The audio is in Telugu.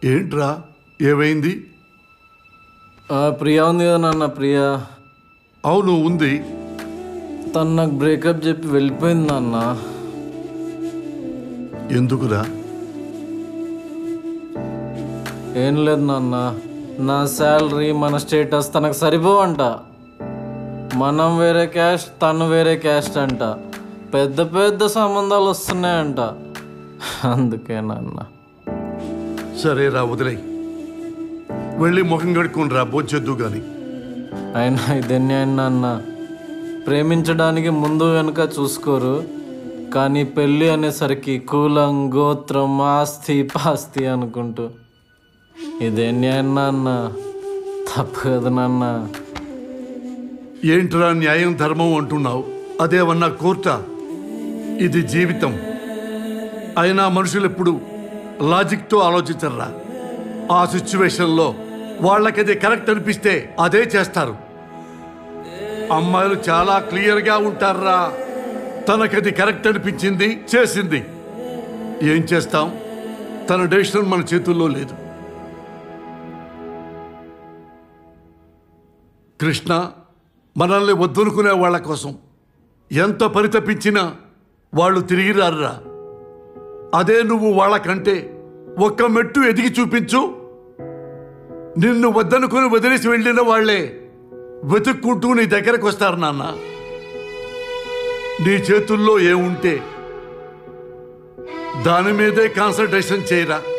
ఏంట్రా ఏమైంది ఆ, ప్రియా ఉంది కదా నాన్న ప్రియా అవును ఉంది తను నాకు బ్రేకప్ చెప్పి వెళ్ళిపోయింది నాన్న ఎందుకురా ఏం లేదు నాన్న నా శాలరీ మన స్టేటస్ తనకు సరిపోవంట మనం వేరే క్యాస్ట్ తను వేరే క్యాస్ట్ అంట పెద్ద పెద్ద సంబంధాలు వస్తున్నాయంట అందుకే నాన్న సరేరా వదిలేయ్ వెళ్ళి ముఖం కడుక్కుని రా బొచ్చెద్దు గాని అయినా ఇదన్నీ నాన్న ప్రేమించడానికి ముందు వెనుక చూసుకోరు కానీ పెళ్ళి అనేసరికి కులం గోత్రం ఆస్తి పాస్తి అనుకుంటూ ఇదేంటి నాన్న తప్పు కదా నాన్న ఏంట్రా న్యాయం ధర్మం అంటున్నావు అదేమన్నా కోర్టా ఇది జీవితం అయినా మనుషులు ఎప్పుడు లాజిక్తో ఆలోచించర్రా ఆ సిచ్యువేషన్లో వాళ్ళకది కరెక్ట్ అనిపిస్తే అదే చేస్తారు అమ్మాయిలు చాలా క్లియర్గా ఉంటారా తనకది కరెక్ట్ అనిపించింది చేసింది ఏం చేస్తాం తన డెసిషన్ మన చేతుల్లో లేదు కృష్ణ మనల్ని వద్దనుకునే వాళ్ళ కోసం ఎంత పరితపించినా వాళ్ళు తిరిగి రారురా అదే నువ్వు వాళ్ళకంటే ఒక్క మెట్టు ఎదిగి చూపించు నిన్ను వద్దనుకుని వదిలేసి వెళ్ళిన వాళ్ళే వెతుక్కుంటూ నీ దగ్గరకు వస్తారు నాన్న నీ చేతుల్లో ఏముంటే దాని మీదే కాన్సన్ట్రేషన్ చేయరా